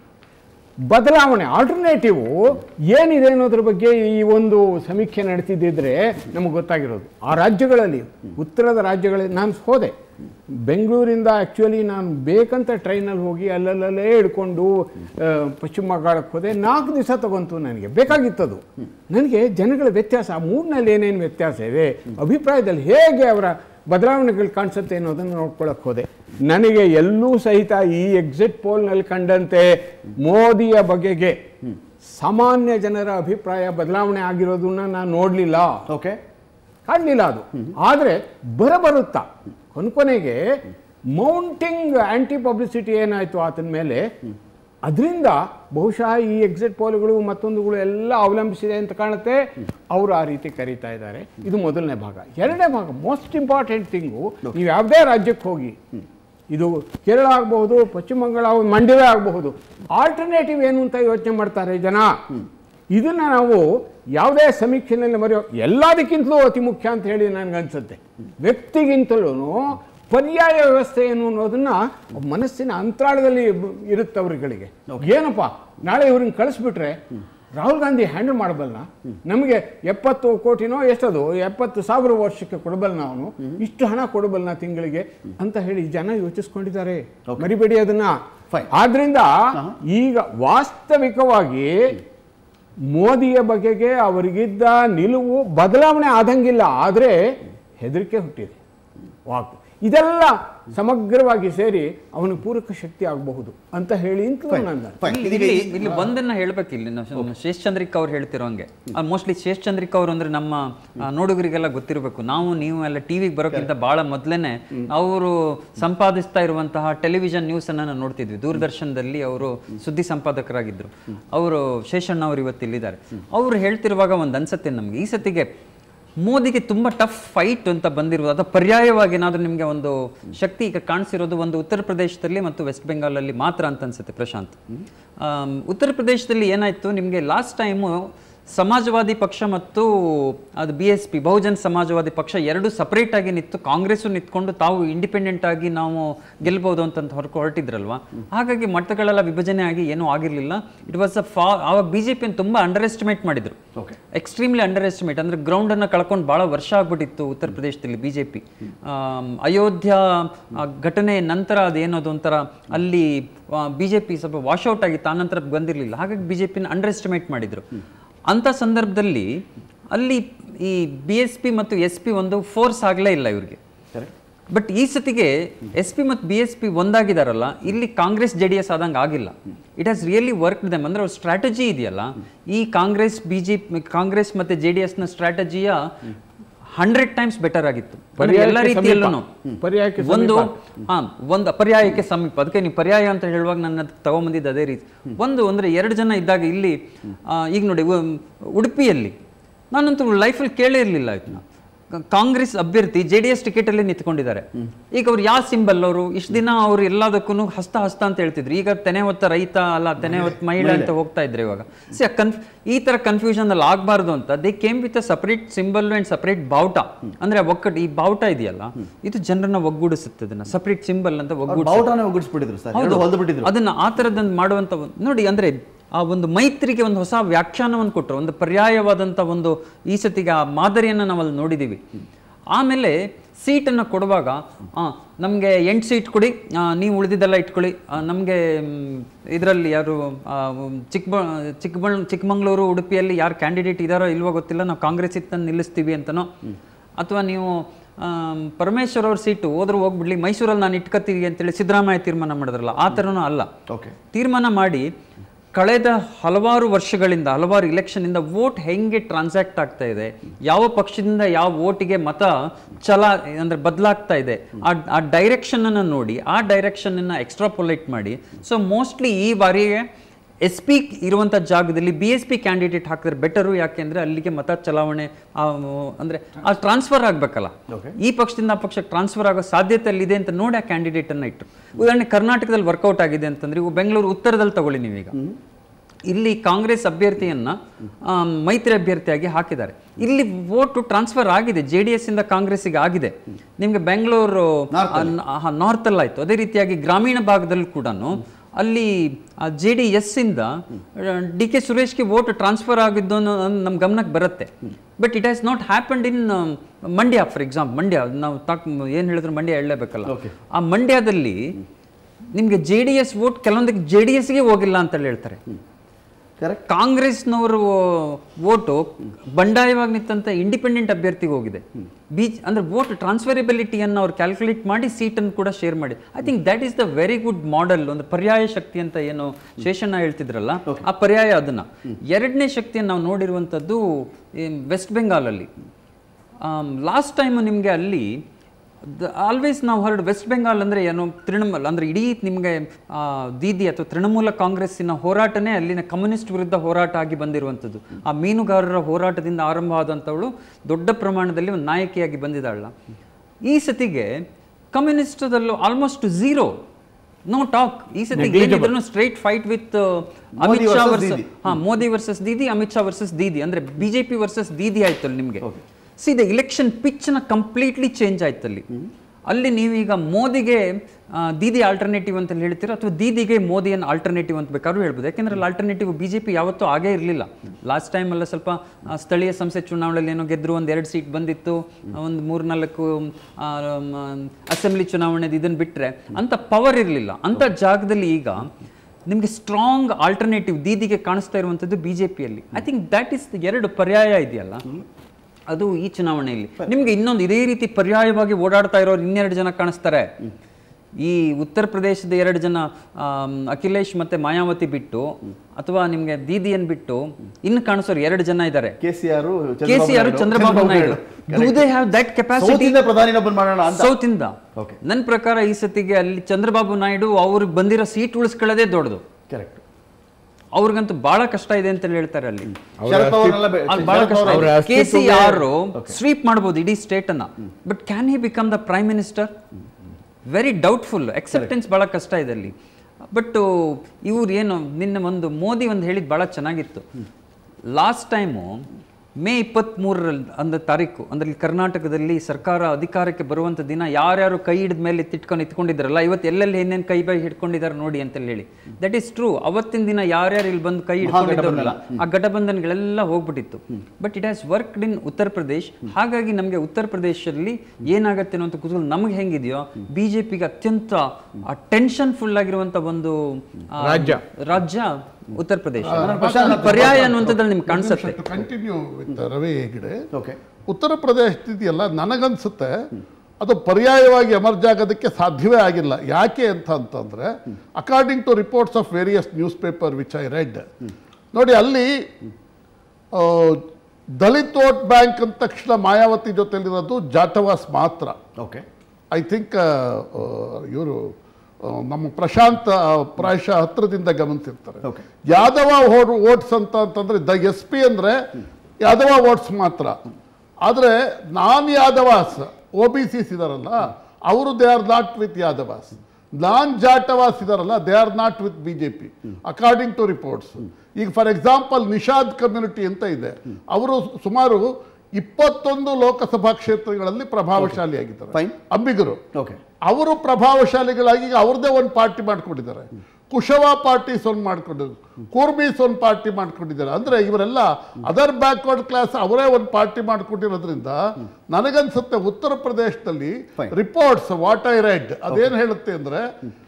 ಬದಲಾವಣೆ ಆಲ್ಟರ್ನೇಟಿವ್ ಏನಿದೆ ಅನ್ನೋದ್ರ ಬಗ್ಗೆ ಈ ಒಂದು ಸಮೀಕ್ಷೆ ನಡೆಸಿದ್ದಿದ್ರೆ ನಮಗೆ ಗೊತ್ತಾಗಿರೋದು ಆ ರಾಜ್ಯಗಳಲ್ಲಿ ಉತ್ತರದ ರಾಜ್ಯಗಳಲ್ಲಿ ನಾನು ಹೋದೆ ಬೆಂಗಳೂರಿಂದ ಆ್ಯಕ್ಚುಲಿ ನಾನು ಬೇಕಂತ ಟ್ರೈನಲ್ಲಿ ಹೋಗಿ ಅಲ್ಲಲ್ಲೇ ಹಿಡ್ಕೊಂಡು ಆ, ಪಶ್ಚಿಮ ಬಂಗಾಳಕ್ಕೆ ಹೋದೆ ನಾಲ್ಕು ದಿವಸ ತಗೊಂತು ನನಗೆ ಬೇಕಾಗಿತ್ತದು ನನಗೆ ಜನಗಳ ವ್ಯತ್ಯಾಸ ಆ ಮೂಡ್ನಲ್ಲಿ ಏನೇನು ವ್ಯತ್ಯಾಸ ಇದೆ ಅಭಿಪ್ರಾಯದಲ್ಲಿ ಹೇಗೆ ಅವರ ಬದಲಾವಣೆಗಳು ಕಾಣಿಸುತ್ತೆ ಅನ್ನೋದನ್ನು ನೋಡ್ಕೊಳಕ್ಕೆ ಹೋದೆ ನನಗೆ ಎಲ್ಲೂ ಸಹಿತ ಈ ಎಕ್ಸಿಟ್ ಪೋಲ್ನಲ್ಲಿ ಕಂಡಂತೆ ಮೋದಿಯ ಬಗೆಗೆ ಸಾಮಾನ್ಯ ಜನರ ಅಭಿಪ್ರಾಯ ಬದಲಾವಣೆ ಆಗಿರೋದನ್ನ ನಾನು ನೋಡಲಿಲ್ಲ ಓಕೆ ಕಾಣಲಿಲ್ಲ ಅದು ಆದರೆ ಬರಬರುತ್ತಾ ಕೊನೆಗೆ ಮೌಂಟಿಂಗ್ ಆಂಟಿ ಪಬ್ಲಿಸಿಟಿ ಏನಾಯಿತು ಆತನ ಮೇಲೆ ಅದರಿಂದ ಬಹುಶಃ ಈ ಎಕ್ಸಿಟ್ ಪೋಲ್ಗಳು ಮತ್ತೊಂದುಗಳು ಎಲ್ಲ ಅವಲಂಬಿಸಿದೆ ಅಂತ ಕಾಣುತ್ತೆ ಅವರು ಆ ರೀತಿ ಕರೀತಾ ಇದ್ದಾರೆ ಇದು ಮೊದಲನೇ ಭಾಗ ಎರಡನೇ ಭಾಗ ಮೋಸ್ಟ್ ಇಂಪಾರ್ಟೆಂಟ್ ಥಿಂಗು ನೀವು ಯಾವುದೇ ರಾಜ್ಯಕ್ಕೆ ಹೋಗಿ ಇದು ಕೇರಳ ಆಗಬಹುದು ಪಶ್ಚಿಮ ಬಂಗಾಳ ಆಗ್ಬೋದು, ಮಂಡ್ಯವೇ ಆಗಬಹುದು ಆಲ್ಟರ್ನೇಟಿವ್ ಏನು ಅಂತ ಯೋಚನೆ ಮಾಡ್ತಾರೆ ಜನ ಇದನ್ನ ನಾವು ಯಾವುದೇ ಸಮೀಕ್ಷೆನಲ್ಲಿ ಮರೆಯೋ ಎಲ್ಲದಕ್ಕಿಂತಲೂ ಅತಿ ಮುಖ್ಯ ಅಂತ ಹೇಳಿ ನನಗನ್ಸುತ್ತೆ ವ್ಯಕ್ತಿಗಿಂತಲೂ ಪರ್ಯಾಯ ವ್ಯವಸ್ಥೆ ಏನು ಅನ್ನೋದನ್ನ ಮನಸ್ಸಿನ ಅಂತರಾಳದಲ್ಲಿ ಬ- ಇರುತ್ತೆ ಅವರುಗಳಿಗೆ ಏನಪ್ಪ ನಾಳೆ ಇವ್ರನ್ನ ಕಳಿಸ್ಬಿಟ್ರೆ ರಾಹುಲ್ ಗಾಂಧಿ ಹ್ಯಾಂಡಲ್ ಮಾಡಬಲ್ನ ನಮಗೆ ಎಪ್ಪತ್ತು ಕೋಟಿನೋ ಎಷ್ಟದು ಎಪ್ಪತ್ತು ಸಾವಿರ ವರ್ಷಕ್ಕೆ ಕೊಡಬಲ್ನ ಅವನು ಇಷ್ಟು ಹಣ ಕೊಡಬಲ್ನ ತಿಂಗಳಿಗೆ ಅಂತ ಹೇಳಿ ಜನ ಯೋಚಿಸ್ಕೊಂಡಿದ್ದಾರೆ ಮರಿಬೇಡಿ ಅದನ್ನ Fine. ಆದ್ರಿಂದ ಈಗ ವಾಸ್ತವಿಕವಾಗಿ ಮೋದಿಯ ಬಗೆಗೆ ಅವರಿಗಿದ್ದ ನಿಲುವು ಬದಲಾವಣೆ ಆದಂಗಿಲ್ಲ ಆದರೆ ಹೆದರಿಕೆ ಹುಟ್ಟಿದೆ ವಾಕ್ ಇದೆಲ್ಲ ಸಮಗ್ರವಾಗಿ ಸೇರಿ ಅವನ ಪೂರಕ ಶಕ್ತಿ ಆಗಬಹುದು ಅಂತ ಹೇಳಿ ಅಂತಲೂ ನನ್ನ Fine. ಇಲ್ಲಿ ಇದೀಗ ಇಲ್ಲಿ- ಈ- ಇಲ್ಲಿ ಒಂದನ್ನ ಹೇಳ್ಬೇಕು ಇಲ್ಲಿ ನಾವು ಶೇಷ್ ಚಂದ್ರಿಕ್ ಅವ್ರು ಹೇಳ್ತಿರೋ ಹಂಗೆ ಮೋಸ್ಟ್ಲಿ ಶೇಷ್ ಚಂದ್ರಿಕ್ ಅವ್ರು ಅಂದ್ರೆ ನಮ್ಮ ಆ, ನೋಡುಗರಿಗೆಲ್ಲ ಗೊತ್ತಿರಬೇಕು ನಾವು ನೀವು ಎಲ್ಲ ಟಿವಿಗೆ ಬರೋಕ್ಕಿಂತ ಬಹಳ ಮೊದಲೇನೆ ಅವರು ಸಂಪಾದಿಸ್ತಾ ಇರುವಂತಹ ಟೆಲಿವಿಷನ್ ನ್ಯೂಸ್ ಅನ್ನ ನಾವು ನೋಡ್ತಿದ್ವಿ ದೂರದರ್ಶನದಲ್ಲಿ ಅವರು ಸುದ್ದಿ ಸಂಪಾದಕರಾಗಿದ್ರು ಅವರು ಶೇಷಣ್ಣ ಅವರು ಇವತ್ತು ಇಲ್ಲಿದ್ದಾರೆ ಅವ್ರು ಹೇಳ್ತಿರುವಾಗ ಒಂದು ಅನ್ಸತ್ತೆ ನಮ್ಗೆ ಈ ಸತಿಗೆ ಮೋದಿಗೆ ತುಂಬಾ ಟಫ್ ಫೈಟ್ ಅಂತ ಬಂದಿರೋದು ಅಥವಾ ಪರ್ಯಾಯವಾಗಿ ಏನಾದರೂ ನಿಮಗೆ ಒಂದು ಶಕ್ತಿ ಈಗ ಕಾಣಿಸಿರೋದು ಒಂದು ಉತ್ತರ ಪ್ರದೇಶದಲ್ಲಿ ಮತ್ತು ವೆಸ್ಟ್ ಬೆಂಗಾಲಲ್ಲಿ ಮಾತ್ರ ಅಂತ ಅನ್ಸುತ್ತೆ ಪ್ರಶಾಂತ್ ಆಮ್, ಉತ್ತರ ಪ್ರದೇಶದಲ್ಲಿ ಏನಾಯ್ತು ನಿಮಗೆ ಲಾಸ್ಟ್ ಟೈಮು ಸಮಾಜವಾದಿ ಪಕ್ಷ ಮತ್ತು ಅದು B S P Bahujan Samajwadi ಪಕ್ಷ ಎರಡು ಸಪರೇಟ್ ಆಗಿ ನಿಂತು ಕಾಂಗ್ರೆಸ್ಸು ನಿಂತ್ಕೊಂಡು ತಾವು ಇಂಡಿಪೆಂಡೆಂಟ್ ಆಗಿ ನಾವು ಗೆಲ್ಬಹುದು ಅಂತ ಹೊರಕು ಹೊರಟಿದ್ರಲ್ವಾ ಹಾಗಾಗಿ ಮತಗಳೆಲ್ಲ ವಿಭಜನೆ ಆಗಿ ಏನೂ ಆಗಿರಲಿಲ್ಲ ಇಟ್ ವಾಸ್ ಅ ಫಾ ಆವಾಗ ಬಿ ಜೆ ಪಿಯನ್ನು ತುಂಬ ಅಂಡರ್ ಎಸ್ಟಿಮೇಟ್ ಮಾಡಿದ್ರು ಓಕೆ ಎಕ್ಸ್ಟ್ರೀಮ್ಲಿ ಅಂಡರ್ ಎಸ್ಟಿಮೇಟ್ ಅಂದ್ರೆ ಗ್ರೌಂಡ್ ಅನ್ನ ಕಳ್ಕೊಂಡು ಬಹಳ ವರ್ಷ ಆಗ್ಬಿಟ್ಟಿತ್ತು ಉತ್ತರ ಪ್ರದೇಶದಲ್ಲಿ ಬಿಜೆಪಿ ಅಯೋಧ್ಯ ಆ, ಘಟನೆ ನಂತರ ಅದೇನದು ಒಂಥರ ಅಲ್ಲಿ ಬಿಜೆಪಿ ಸ್ವಲ್ಪ ವಾಶ್ಔಟ್ ಆಗಿತ್ತು ಆನಂತರ ಬಂದಿರಲಿಲ್ಲ ಹಾಗಾಗಿ ಬಿಜೆಪಿನ ಅಂಡರ್ ಎಸ್ಟಿಮೇಟ್ ಮಾಡಿದ್ರು ಅಂತ ಸಂದರ್ಭದಲ್ಲಿ ಅಲ್ಲಿ ಈ ಬಿ ಎಸ್ ಪಿ ಮತ್ತು ಎಸ್ ಪಿ ಒಂದು ಫೋರ್ಸ್ ಆಗಲೇ ಇಲ್ಲ ಇವ್ರಿಗೆ ಕರೆಕ್ಟ್ ಬಟ್ ಈ ಸತಿಗೆ ಎಸ್ ಪಿ ಮತ್ತು ಬಿ ಎಸ್ ಪಿ ಒಂದಾಗಿದಾರಲ್ಲ ಇಲ್ಲಿ ಕಾಂಗ್ರೆಸ್ ಜೆ ಡಿ ಎಸ್ ಆದಂಗೆ ಆಗಿಲ್ಲ it has really work them ಅಂದ್ರೆ ಅವ್ರ ಸ್ಟ್ರಾಟಜಿ ಇದೆಯಲ್ಲ ಈ ಕಾಂಗ್ರೆಸ್ ಬಿ ಜೆ ಕಾಂಗ್ರೆಸ್ ಮತ್ತು ಜೆ ಡಿ ಎಸ್ನ ಸ್ಟ್ರಾಟಜಿಯ ಹಂಡ್ರೆಡ್ ಟೈಮ್ಸ್ ಬೆಟರ್ ಆಗಿತ್ತು ಅಂದ್ರೆ ಎಲ್ಲ ಪರ್ಯಾಯಕ್ಕೆ ರೀತಿಯಲ್ಲೂ ಸಮೀಪ. ಪರ್ಯಾಯಕ್ಕೆ ಒಂದು ಹಾ ಒಂದು ಪರ್ಯಾಯಕ್ಕೆ ಸಮೀಪ ಅದಕ್ಕೆ ನೀವು ಪರ್ಯಾಯ ಅಂತ ಹೇಳುವಾಗ ನನ್ನ ತಗೊಂಬಂದಿದ್ದು ಅದೇ ರೀತಿ ಒಂದು ಅಂದ್ರೆ ಎರಡು ಜನ ಇದ್ದಾಗ ಇಲ್ಲಿ ಆ, ಈಗ ನೋಡಿ ಉ- ಉಡುಪಿಯಲ್ಲಿ ನಾನಂತೂ ಲೈಫಲ್ಲಿ ಕೇಳೇ ಇರಲಿಲ್ಲ ಇದನ್ನ ಕ- ಕಾಂಗ್ರೆಸ್ ಅಭ್ಯರ್ಥಿ ಜೆ ಡಿ ಎಸ್ ಟಿಕೆಟಲ್ಲಿ ನಿಂತ್ಕೊಂಡಿದ್ದಾರೆ ಈಗ ಅವ್ರು ಯಾವ ಸಿಂಬಲ್ ಅವರು ಇಷ್ಟು ದಿನ ಅವ್ರು ಎಲ್ಲದಕ್ಕೂ ಹಸ್ತ ಹಸ್ತ ಅಂತ ಹೇಳ್ತಿದ್ರು ಈಗ ತೆನೆ ಹೊತ್ತ ರೈತ ಅಲ್ಲ ತೆನೆ ಹೊತ್ತ ಮಹಿಳೆ ಅಂತ ಹೋಗ್ತಾ ಇದ್ರೆ ಇವಾಗ ಸಿ ಕನ್ಫ್ ಈ ತರ ಕನ್ಫ್ಯೂಷನ್ ಅಲ್ಲಿ ಆಗಬಾರ್ದು ಅಂತ they came with a separate symbol and separate ಬಾವುಟ ಅಂದ್ರೆ ಒಕ್ಕಟ್ಟು ಈ ಬಾವುಟ ಇದೆಯಲ್ಲ ಇದು ಜನರನ್ನ ಒಗ್ಗೂಡಿಸುತ್ತೆ ಅದನ್ನ ಸಪರೇಟ್ ಸಿಂಬಲ್ ಅಂತ ಒಗ್ಗೂಡಿಸುತ್ತೆ ಬಾವುಟನೇ ಒಗ್ಗಡಿಸ್ಬಿಟ್ಟಿದ್ರು ಸರ್ ಎರಡು ಹೊಲ್ದು ಬಿಟ್ಟಿದ್ರು ಅದನ್ನ ಆ ಥರದೊಂದು ಮಾಡುವಂತ ಒಂದು- ನೋಡಿ ಅಂದ್ರೆ ಆ ಒಂದು ಮೈತ್ರಿಗೆ ಒಂದು ಹೊಸ ವ್ಯಾಖ್ಯಾನವನ್ನು ಕೊಟ್ಟರು ಒಂದು ಪರ್ಯಾಯವಾದಂಥ ಒಂದು ಈ ಸತಿಗೆ ಆ ಮಾದರಿಯನ್ನು ನಾವಲ್ಲಿ ನೋಡಿದ್ದೀವಿ ಆಮೇಲೆ ಸೀಟನ್ನು ಕೊಡುವಾಗ ನಮಗೆ ಎಂಟು ಸೀಟ್ ಕೊಡಿ ಆ, ನೀವು ಉಳಿದಿದ್ದೆಲ್ಲ ಇಟ್ಕೊಳ್ಳಿ ನಮಗೆ ಇದರಲ್ಲಿ ಯಾರು ಆ, ಚಿಕ್ಕಬ ಚಿಕ್ಕಬಳ್ ಚಿಕ್ಕಮಂಗ್ಳೂರು ಉಡುಪಿಯಲ್ಲಿ ಯಾರು ಕ್ಯಾಂಡಿಡೇಟ್ ಇದ್ದಾರೋ ಇಲ್ವೋ ಗೊತ್ತಿಲ್ಲ ನಾವು ಕಾಂಗ್ರೆಸ್ ಇತ್ತನ್ನು ನಿಲ್ಲಿಸ್ತೀವಿ ಅಂತನೋ ಅಥವಾ ನೀವು ಆಮ್, ಪರಮೇಶ್ವರ್ ಅವ್ರ ಸೀಟು ಹೋದ್ರೆ ಹೋಗ್ಬಿಡ್ಲಿ ಮೈಸೂರಲ್ಲಿ ನಾನು ಇಟ್ಕೋತೀವಿ ಅಂತೇಳಿ ಸಿದ್ದರಾಮಯ್ಯ ತೀರ್ಮಾನ ಮಾಡಿದ್ರಲ್ಲ ಆ ಥರನೂ ಅಲ್ಲ ಓಕೆ ತೀರ್ಮಾನ ಮಾಡಿ ಕಳೆದ ಹಲವಾರು ವರ್ಷಗಳಿಂದ ಹಲವಾರು ಇಲೆಕ್ಷನಿಂದ ವೋಟ್ ಹೆಂಗೆ ಟ್ರಾನ್ಸಾಕ್ಟ್ ಆಗ್ತಾ ಇದೆ ಯಾವ ಪಕ್ಷದಿಂದ ಯಾವ ವೋಟಿಗೆ ಮತ ಚಲ ಅಂದ್ರೆ ಬದಲಾಗ್ತಾ ಇದೆ ಆ ಆ ಡೈರೆಕ್ಷನ್ ಅನ್ನು ನೋಡಿ ಆ ಡೈರೆಕ್ಷನ್ ಅನ್ನ ಎಕ್ಸ್ಟ್ರಾಪೊಲೇಟ್ ಮಾಡಿ ಸೊ ಮೋಸ್ಟ್ಲಿ ಈ ಬಾರಿಗೆ ಎಸ್ ಪಿ ಇರುವಂಥ ಜಾಗದಲ್ಲಿ ಬಿ ಎಸ್ ಪಿ ಕ್ಯಾಂಡಿಡೇಟ್ ಹಾಕಿದ್ರೆ ಬೆಟರು ಯಾಕೆಂದ್ರೆ ಅಲ್ಲಿಗೆ ಮತ ಚಲಾವಣೆ ಆ, ಅಂದ್ರೆ ಆ ಟ್ರಾನ್ಸ್ಫರ್ ಆಗ್ಬೇಕಲ್ಲ ಈ ಪಕ್ಷದಿಂದ ಆ ಪಕ್ಷಕ್ಕೆ ಟ್ರಾನ್ಸ್ಫರ್ ಆಗೋ ಸಾಧ್ಯತೆ ಅಲ್ಲಿದೆ ಅಂತ ನೋಡಿ ಆ ಕ್ಯಾಂಡಿಡೇಟ್ ಅನ್ನ ಇಟ್ಟರು ಉದಾಹರಣೆ ಕರ್ನಾಟಕದಲ್ಲಿ ವರ್ಕೌಟ್ ಆಗಿದೆ ಅಂತಂದ್ರೆ ಇವು ಬೆಂಗಳೂರು ಉತ್ತರದಲ್ಲಿ ತಗೊಳ್ಳಿ ನೀವೀಗ ಇಲ್ಲಿ ಕಾಂಗ್ರೆಸ್ ಅಭ್ಯರ್ಥಿಯನ್ನ ಆ, ಮೈತ್ರಿ ಅಭ್ಯರ್ಥಿಯಾಗಿ ಹಾಕಿದ್ದಾರೆ ಇಲ್ಲಿ ವೋಟು ಟ್ರಾನ್ಸ್ಫರ್ ಆಗಿದೆ ಜೆ ಡಿ ಎಸ್ ಇಂದ ಕಾಂಗ್ರೆಸ್ಸಿಗೆ ಆಗಿದೆ ನಿಮಗೆ ಬೆಂಗಳೂರು ನಾರ್ತ್ ಅಲ್ಲಿ ಆಯ್ತು ಅದೇ ರೀತಿಯಾಗಿ ಗ್ರಾಮೀಣ ಭಾಗದಲ್ಲಿ ಕೂಡ ಅಲ್ಲಿ ಜೆ ಡಿ ಎಸ್ ಇಂದ ಡಿ ಕೆ ಸುರೇಶ್ಗೆ ವೋಟ್ ಟ್ರಾನ್ಸ್ಫರ್ ಆಗಿದ್ದು ಅನ್ನೋ ನಮ್ಮ ಗಮನಕ್ಕೆ ಬರುತ್ತೆ but it has not happened in Mandya for example Mandya ನಾವು ತಾಕ್ ಏನು ಹೇಳಿದ್ರು ಮಂಡ್ಯ ಹೇಳಲೇಬೇಕಲ್ಲ ಆ ಮಂಡ್ಯದಲ್ಲಿ ನಿಮಗೆ ಜೆ ಡಿ ಎಸ್ ವೋಟ್ ಕೆಲವೊಂದಕ್ಕೆ ಜೆ ಡಿ ಎಸ್ಗೆ ಹೋಗಿಲ್ಲ ಅಂತ ಹೇಳ್ತಾರೆ ಕರೆಕ್ಟ್ ಕಾಂಗ್ರೆಸ್ನವರು ವೋಟು ಬಂಡಾಯವಾಗಿ ನಿಂತಂತ ಇಂಡಿಪೆಂಡೆಂಟ್ ಅಭ್ಯರ್ಥಿಗೆ ಹೋಗಿದೆ ಬಿ ಅಂದ್ರೆ ವೋಟ್ ಟ್ರಾನ್ಸ್ಫರಬಿಲಿಟಿಯನ್ನು ಅವ್ರು ಕ್ಯಾಲ್ಕುಲೇಟ್ ಮಾಡಿ ಸೀಟನ್ನು ಕೂಡ ಶೇರ್ ಮಾಡಿ I think that is the very good model ಒಂದು ಪರ್ಯಾಯ ಶಕ್ತಿ ಅಂತ ಏನು ಶೇಷಣ್ಣ ಹೇಳ್ತಿದ್ರಲ್ಲ ಆ ಪರ್ಯಾಯ ಅದನ್ನ ಎರಡನೇ ಶಕ್ತಿಯನ್ನು ನಾವು ನೋಡಿರುವಂಥದ್ದು ವೆಸ್ಟ್ ಬೆಂಗಾಲಲ್ಲಿ ಲಾಸ್ಟ್ ಟೈಮ್ ನಿಮಗೆ ಅಲ್ಲಿ ಆಲ್ವೇಸ್ ನಾವು ಹೊರಡು ವೆಸ್ಟ್ ಬೆಂಗಾಲ್ ಅಂದರೆ ಏನು ತೃಣಮೂಲ ಅಂದರೆ ಇಡೀ ನಿಮಗೆ ಆ, ದೀದಿ ಅಥವಾ ತೃಣಮೂಲ ಕಾಂಗ್ರೆಸ್ಸಿನ ಹೋರಾಟನೇ ಅಲ್ಲಿನ ಕಮ್ಯುನಿಸ್ಟ್ ವಿರುದ್ಧ ಹೋರಾಟ ಆಗಿ ಬಂದಿರುವಂಥದ್ದು ಆ ಮೀನುಗಾರರ ಹೋರಾಟದಿಂದ ಆರಂಭ ಆದಂಥವಳು ದೊಡ್ಡ ಪ್ರಮಾಣದಲ್ಲಿ ಒಂದು ನಾಯಕಿಯಾಗಿ ಬಂದಿದ್ದಾಳ ಈ ಸತಿಗೆ ಕಮ್ಯುನಿಸ್ಟದಲ್ಲೂ ಆಲ್ಮೋಸ್ಟ್ ಝೀರೋ ನೋ ಟಾಕ್ ಈ ಸತಿ ಏನಿದ್ರು straight fight with Amit Shah versus versus Didi. ಹಾ ಮೋದಿ ವರ್ಸಸ್ ದೀದಿ ಅಮಿತ್ ಶಾ ವರ್ಸಸ್ ದೀದಿ ಅಂದ್ರೆ ಬಿಜೆಪಿ ವರ್ಸಸ್ ದೀದಿ ಆಯ್ತಲ್ಲಿ ನಿಮಗೆ ಸಿ ದ ಇಲೆಕ್ಷನ್ ಪಿಚ್ನ ಕಂಪ್ಲೀಟ್ಲಿ ಚೇಂಜ್ ಆಯ್ತಲ್ಲಿ ಅಲ್ಲಿ ನೀವೀಗ ಮೋದಿಗೆ ಆ, ದೀದಿ ಆಲ್ಟರ್ನೇಟಿವ್ ಅಂತ ಹೇಳ್ತೀರಾ ಅಥವಾ ದೀದಿಗೆ ಮೋದಿಯನ್ನು ಆಲ್ಟರ್ನೇಟಿವ್ ಅಂತ ಬೇಕಾದ್ರೂ ಹೇಳ್ಬೋದು ಯಾಕೆಂದ್ರೆ ಅಲ್ಲಿ ಆಲ್ಟರ್ನೇಟಿವ್ ಬಿ ಜೆ ಪಿ ಯಾವತ್ತೂ ಆಗೇ ಇರಲಿಲ್ಲ ಲಾಸ್ಟ್ ಟೈಮ್ ಎಲ್ಲ ಸ್ವಲ್ಪ ಆ, ಸ್ಥಳೀಯ ಸಂಸ್ಥೆ ಚುನಾವಣೆಯಲ್ಲಿ ಏನೋ ಗೆದ್ರು ಒಂದು ಎರಡು ಸೀಟ್ ಬಂದಿತ್ತು ಒಂದು ಮೂರ್ನಾಲ್ಕು ಅಸೆಂಬ್ಲಿ ಚುನಾವಣೆದು ಇದನ್ನು ಬಿಟ್ಟರೆ ಅಂತ ಪವರ್ ಇರಲಿಲ್ಲ ಅಂಥ ಜಾಗದಲ್ಲಿ ಈಗ ನಿಮಗೆ ಸ್ಟ್ರಾಂಗ್ ಆಲ್ಟರ್ನೇಟಿವ್ ದೀದಿಗೆ ಕಾಣಿಸ್ತಾ ಇರುವಂಥದ್ದು ಬಿ ಜೆ ಪಿಯಲ್ಲಿ ಐ ಥಿಂಕ್ ದ್ಯಾಟ್ ಇಸ್ ಎರಡು ಪರ್ಯಾಯ ಇದೆಯಲ್ಲ ಅದು ಈ ಚುನಾವಣೆಯಲ್ಲಿ ನಿಮಗೆ ಇನ್ನೊಂದು ಇದೇ ರೀತಿ ಪರ್ಯಾಯವಾಗಿ ಓಡಾಡ್ತಾ ಇರೋರು ಇನ್ನೆರಡು ಜನ ಕಾಣಿಸ್ತಾರೆ ಈ ಉತ್ತರ ಪ್ರದೇಶದ ಎರಡು ಜನ ಆಮ್, ಅಖಿಲೇಶ್ ಮತ್ತೆ ಮಾಯಾವತಿ ಬಿಟ್ಟು ಅಥವಾ ನಿಮಗೆ ದೀದಿಯನ್ನು ಬಿಟ್ಟು ಇನ್ನು ಕಾಣಿಸೋರು ಎರಡು ಜನ ಇದ್ದಾರೆ K C R K C R Chandrababu Naidu do they have that capacity ಸೌತಿಂದ ಪ್ರಧಾನಿನೊಬ್ಬನ್ ಮಾಡೋಣ ಅಂತ ಸೌತ್ ಇಂದ Okay. ನನ್ನ ಪ್ರಕಾರ ಈ ಸತಿಗೆ ಅಲ್ಲಿ ಚಂದ್ರಬಾಬು ನಾಯ್ಡು ಅವ್ರಿಗೆ ಬಂದಿರೋ ಸೀಟ್ ಉಳಿಸ್ಕೊಳ್ಳೋದೇ ದೊಡ್ಡದು ಕರೆಕ್ಟ್ ಅವ್ರಿಗಂತೂ ಬಹಳ ಕಷ್ಟ ಇದೆ ಅಂತ ಹೇಳ್ತಾರೆ ಅಲ್ಲಿ ಶರದ್ ಪವಾರ್ನೆಲ್ಲ ಬೆ- ಅಲ್ಲಿ ಬಹಳ ಶರದ್ ಕಷ್ಟ ಪವಾರ್ ಅವ್ರ ಇದೆ ಕೆ ಸಿ ಅಸ್ತಿತ್ವವೇ- ಆರ್ ಸ್ವೀಪ್ ಮಾಡ್ಬೋದು ಇಡೀ ಸ್ಟೇಟ್ ಅನ್ನ but can he become the prime minister very doubtful acceptance ಬಹಳ ಕಷ್ಟ ಇದೆ ಅಲ್ಲಿ ಬಟ್ ಇವ್ರು ಏನು ನಿನ್ನೆ ಒಂದು ಮೋದಿ ಒಂದು ಹೇಳಿದ್ ಬಹಳ ಚೆನ್ನಾಗಿತ್ತು ಲಾಸ್ಟ್ ಟೈಮು ಮೇ ಇಪ್ಪತ್ತ್ಮೂರರಲ್ಲಿ ಅಂದ್ರೆ ತಾರೀಕು ಅಂದ್ರೆ ಕರ್ನಾಟಕದಲ್ಲಿ ಸರ್ಕಾರ ಅಧಿಕಾರಕ್ಕೆ ಬರುವಂಥ ದಿನ ಯಾರ್ಯಾರು ಕೈ ಹಿಡಿದ ಮೇಲೆ ಎತ್ತಿಟ್ಕೊಂಡು ಇಟ್ಕೊಂಡಿದ್ದಾರಲ್ಲ ಇವತ್ತು ಎಲ್ಲೆಲ್ಲಿ ಏನೇನು ಕೈ ಬೈ ಹಿಡ್ಕೊಂಡಿದ್ದಾರೆ ನೋಡಿ ಅಂತ ಹೇಳಿ ದಟ್ ಈಸ್ ಟ್ರೂ ಅವತ್ತಿನ ದಿನ ಯಾರ್ಯಾರು ಇಲ್ಲಿ ಬಂದು ಕೈ ಹಿಡ್ಕೊಂಡಿದ್ದಾರಲ್ಲ ಆ ಘಟಬಂಧನಗಳೆಲ್ಲ ಹೋಗ್ಬಿಟ್ಟಿತ್ತು but it has worked in Uttar Pradesh ಹಾಗಾಗಿ ನಮಗೆ ಉತ್ತರ ಪ್ರದೇಶದಲ್ಲಿ ಏನಾಗತ್ತೆ ಅನ್ನೋಂಥ ಕುತೂಹಲ ನಮಗೆ ಹೆಂಗಿದೆಯೋ ಬಿಜೆಪಿಗೆ ಅತ್ಯಂತ ಟೆನ್ಷನ್ ಫುಲ್ ಆಗಿರುವಂತ ಒಂದು ಆ, ರಾಜ್ಯ. ರಾಜ್ಯ ಉತ್ತರ ಪ್ರದೇಶ ಈ ಪರ್ಯಾಯ ಅನ್ನುವಂಥದ್ರಲ್ಲಿ ನಿಮ್ಗೆ ಕಾಣಿಸುತ್ತೆ continue with Ravi Hegde okay Uttar Pradesh ಇದೆಯಲ್ಲ ನನಗನ್ಸುತ್ತೆ ಅದು ಪರ್ಯಾಯವಾಗಿ ಎಮರ್ಜ್ ಆಗೋದಕ್ಕೆ ಸಾಧ್ಯವೇ ಆಗಿಲ್ಲ ಯಾಕೆ ಅಂತ ಅಂತಂದ್ರೆ according to reports of various newspaper which I read ನೋಡಿ ಅಲ್ಲಿ ಆ, ದಲಿತ್ ವೋಟ್ ಬ್ಯಾಂಕ್ ಅಂದ ತಕ್ಷಣ ಮಾಯಾವತಿ ಜೊತೆಲಿರೋದು ಜಾಟವಾಸ್ ಮಾತ್ರ ಓಕೆ ಐ ಥಿಂಕ್ ಇವರು ನಮ್ಮ ಪ್ರಶಾಂತ್ ಆ, ಪ್ರಾಯಶಃ ಹತ್ರದಿಂದ ಗಮನಿಸಿರ್ತಾರೆ Okay. ಯಾದವ ವೋಟ್ಸ್ ಅಂತ ಅಂತಂದ್ರೆ ದ ಎಸ್ ಪಿ ಅಂದ್ರೆ ಯಾದವ ವೋಟ್ಸ್ ಮಾತ್ರ ಆದರೆ ನಾನ್ ಯಾದವಾಸ್ ಒ ಬಿ ಸಿಸ್ ಇದಾರಲ್ಲ ಅವರು they are not with Yadavs non Jatavs ಇದಾರಲ್ಲ they are not with B J P according to reports ಈಗ ಫಾರ್ ಎಕ್ಸಾಂಪಲ್ ನಿಷಾದ್ ಕಮ್ಯುನಿಟಿ ಅಂತ ಇದೆ ಅವರು ಸುಮಾರು ಇಪ್ಪತ್ತೊಂದು ಲೋಕಸಭಾ ಕ್ಷೇತ್ರಗಳಲ್ಲಿ ಪ್ರಭಾವಶಾಲಿಯಾಗಿದ್ದಾರೆ Fine. ಅಂಬಿಗರು ಓಕೆ ಅವರು ಪ್ರಭಾವಶಾಲಿಗಳಾಗಿ ಈಗ ಅವ್ರದ್ದೇ ಒಂದು ಪಾರ್ಟಿ ಮಾಡ್ಕೊಂಡಿದ್ದಾರೆ ಕುಶವ ಪಾರ್ಟೀಸ್ ಒಂದು ಮಾಡ್ಕೊಂಡಿದ್ದಾರೆ ಕೂರ್ಮೀಸ್ ಒಂದು ಪಾರ್ಟಿ ಮಾಡ್ಕೊಂಡಿದ್ದಾರೆ ಅಂದ್ರೆ ಇವರೆಲ್ಲ ಅದರ್ ಬ್ಯಾಕ್ವರ್ಡ್ ಕ್ಲಾಸ್ ಅವರೇ ಒಂದು ಪಾರ್ಟಿ ಮಾಡ್ಕೊಂಡಿರೋದ್ರಿಂದ ನನಗನ್ಸುತ್ತೆ ಉತ್ತರ ಪ್ರದೇಶದಲ್ಲಿ Fine. Reports what I read ಅದೇನು ಹೇಳುತ್ತೆ ಅಂದ್ರೆ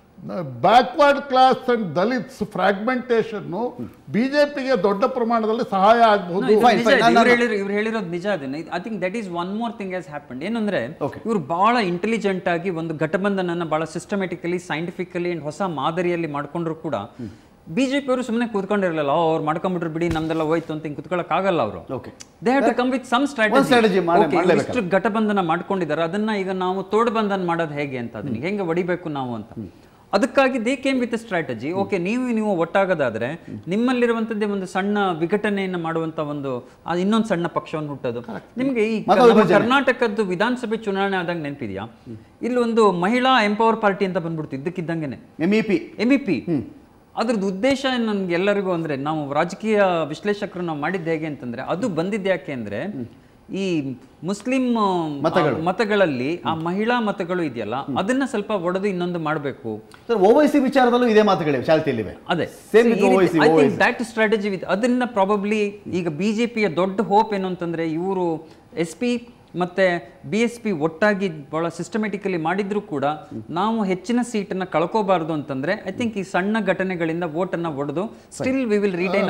backward class and Dalits fragmentation ಬಿಜೆಪಿಗೆ ದೊಡ್ಡ ಪ್ರಮಾಣದಲ್ಲಿ ಸಹಾಯ ಆಗಬಹುದು Fine, fine. ನಾನು- ಇವ್ರು ಹೇಳಿರೋ ಇವ್ರು ಹೇಳಿರೋದು ನಿಜ ಅದೇನೆ I think that is one more thing has happened ಏನಂದ್ರೆ Okay. ಇವ್ರು ಬಹಳ ಇಂಟೆಲಿಜೆಂಟ್ ಆಗಿ ಒಂದು ಘಟಬಂಧನನ್ನ ಬಹಳ ಸಿಸ್ಟಮೆಟಿಕಲಿ ಸೈಂಟಿಫಿಕಲಿ ಅಂಡ್ ಹೊಸ ಮಾದರಿಯಲ್ಲಿ ಮಾಡ್ಕೊಂಡ್ರು ಕೂಡ ಬಿಜೆಪಿ ಅವರು ಸುಮ್ಮನೆ ಕೂತ್ಕೊಂಡಿರಲಿಲ್ಲ ಅವ್ರು ಮಾಡ್ಕೊಂಡ್ಬಿಟ್ರು ಬಿಡಿ ನಮ್ದೆಲ್ಲ ಹೋಯ್ತು ಅಂತ ಹಿಂಗೆ ಕುತ್ಕೊಳ್ಳಕ್ ಆಗಲ್ಲ ಅವರು Okay. They have to come with some strategy strategy ಮಾಡಿ- ಮಾಡ್ಲೇಬೇಕಲ್ಲ. ಇಷ್ಟು ಘಟಬಂಧನ ಮಾಡ್ಕೊಂಡಿದ್ದಾರೆ ಅದನ್ನ ಈಗ ನಾವು ತೋಡ್ಬಂಧನ ಮಾಡೋದು ಹೇಗೆ ಅಂತ ಅದನ್ನ ಹೆಂಗೆ ಹೊಡಿಬೇಕು ನಾವು ಅಂತ ಅದಕ್ಕಾಗಿ they came with strategy okay ನೀವು ನೀವು ಒಟ್ಟಾಗೋದಾದ್ರೆ ನಿಮ್ಮಲ್ಲಿರುವಂತದ್ದೇ ಒಂದು ಸಣ್ಣ ವಿಘಟನೆಯನ್ನ ಮಾಡುವಂತ ಒಂದು ಆ ಇನ್ನೊಂದು ಸಣ್ಣ ಪಕ್ಷವನ್ನು ಹುಟ್ಟೋದು ನಿಮ್ಗೆ ಈ ಮತ ನಮ್ಮ ವಿಭಜನೆ. ಕರ್ನಾಟಕದ್ದು ವಿಧಾನಸಭೆ ಚುನಾವಣೆ ಆದಾಗ ನೆನಪಿದ್ಯಾ ಇಲ್ಲಿ ಒಂದು ಮಹಿಳಾ ಎಂಪವರ್ ಪಾರ್ಟಿ ಅಂತ ಬಂದ್ಬಿಡ್ತು ಇದ್ದಕ್ಕಿದ್ದಂಗೆನೆ M E P M E P ಅದ್ರದ್ದು ಉದ್ದೇಶ ನನ್ಗೆ ಎಲ್ಲರಿಗೂ ಅಂದ್ರೆ ನಾವು ರಾಜಕೀಯ ವಿಶ್ಲೇಷಕರು ನಾವು ಮಾಡಿದ್ದು ಹೇಗೆ ಅಂತಂದ್ರೆ ಅದು ಬಂದಿದ್ದು ಯಾಕೆ ಅಂದ್ರೆ ಈ ಮುಸ್ಲಿಂ ಆ, ಮತಗಳು. ಮತಗಳಲ್ಲಿ ಆ ಮಹಿಳಾ ಮತಗಳು ಇದೆಯಲ್ಲ ಅದನ್ನ ಸ್ವಲ್ಪ ಒಡೆದು ಇನ್ನೊಂದು ಮಾಡಬೇಕು ಸರ್ ಓವೈಸಿ ವಿಚಾರದಲ್ಲೂ ಇದೇ ಮಾತುಗಳಿವೆ ಚಾಲ್ತಿಯಲ್ಲಿವೆ ಅದೇ same with Owaisi I think that strategy with ಅದನ್ನ ಪ್ರಾಬಬ್ಲಿ ಈಗ ಬಿಜೆಪಿಯ ದೊಡ್ಡ ಹೋಪ್ ಏನು ಅಂತಂದ್ರೆ ಇವರು ಎಸ್ ಪಿ ಮತ್ತೆ ಬಿ ಎಸ್ ಪಿ ಒಟ್ಟಾಗಿ ಬಹಳ ಸಿಸ್ಟಮೆಟಿಕಲಿ ಮಾಡಿದ್ರು ಕೂಡ ನಾವು ಹೆಚ್ಚಿನ ಸೀಟನ್ನ ಕಳ್ಕೋಬಾರ್ದು ಅಂತಂದ್ರೆ ಐ ಥಿಂಕ್ ಈ ಸಣ್ಣ ಘಟನೆಗಳಿಂದ ವೋಟ್ ಅನ್ನ ಒಡೆದು still we will retain